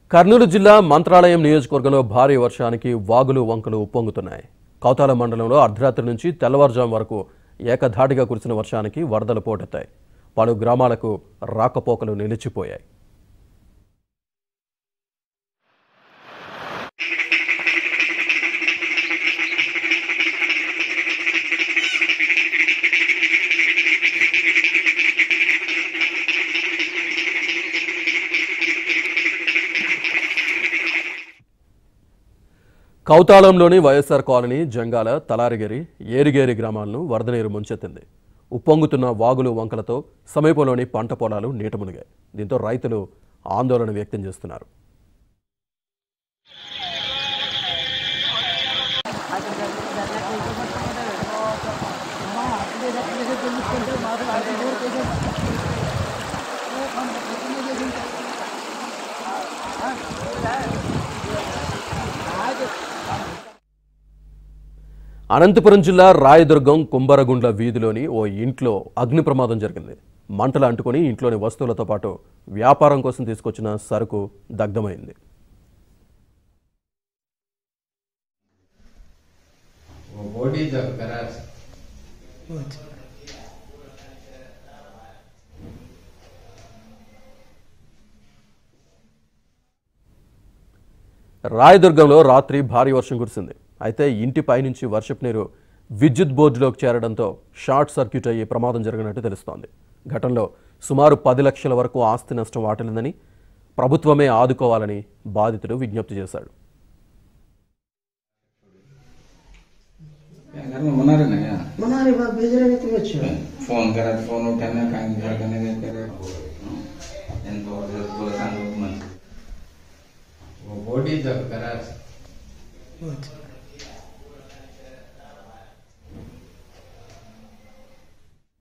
కర్నూలు జిల్లా మంత్రాలయం నియోజకవర్గంలో భారీ వర్షానికి వాగులు వంకలు ఉప్పొంగుతున్నాయి కౌతాల మండలంలో అర్ధరాత్రి నుంచి తెల్లవారుజాము వరకు ఏకధాటిగా కురిసిన వర్షానికి వరదలు పోటెత్తాయి పలు గ్రామాలకు రాకపోకలు నిలిచిపోయాయి కౌతాళంలోని వైఎస్ఆర్ కాలనీ జంగాల తలారిగిరి ఏరిగేరి గ్రామాలను వరద నీరు ముంచెత్తింది ఉప్పొంగుతున్న వాగులు వంకలతో సమీపంలోని పంట పొలాలు నీట మునిగాయి దీంతో రైతులు ఆందోళన వ్యక్తం చేస్తున్నారు అనంతపురం జిల్లా రాయదుర్గం కుంభరగుండ్ల వీధిలోని ఓ ఇంట్లో అగ్ని ప్రమాదం జరిగింది మంటలు అంటుకొని ఇంట్లోని వస్తువులతో పాటు వ్యాపారం కోసం తీసుకొచ్చిన సరుకు దగ్ధమైంది वो बॉडी जब करा రాయదుర్గంలో రాత్రి భారీ వర్షం కురిసింది అయితే ఇంటి పైనుంచి వర్షపు నీరు విద్యుత్ బోర్డులోకి చేరడంతో షార్ట్ సర్క్యూట్ అయ్యి ప్రమాదం జరిగినట్టు తెలుస్తోంది ఘటనలో సుమారు పది లక్షల వరకు ఆస్తి నష్టం వాటిల్లిందని ప్రభుత్వమే ఆదుకోవాలని బాధితుడు విజ్ఞప్తి చేశాడు क्या घर में मना रहे ना क्या मनारे बाप भेज रहे थे तुम अच्छा फोन करा तो फोन उठाना कहीं घर करने दे करे ఎంతో बोला वो बॉडी जब करा अच्छा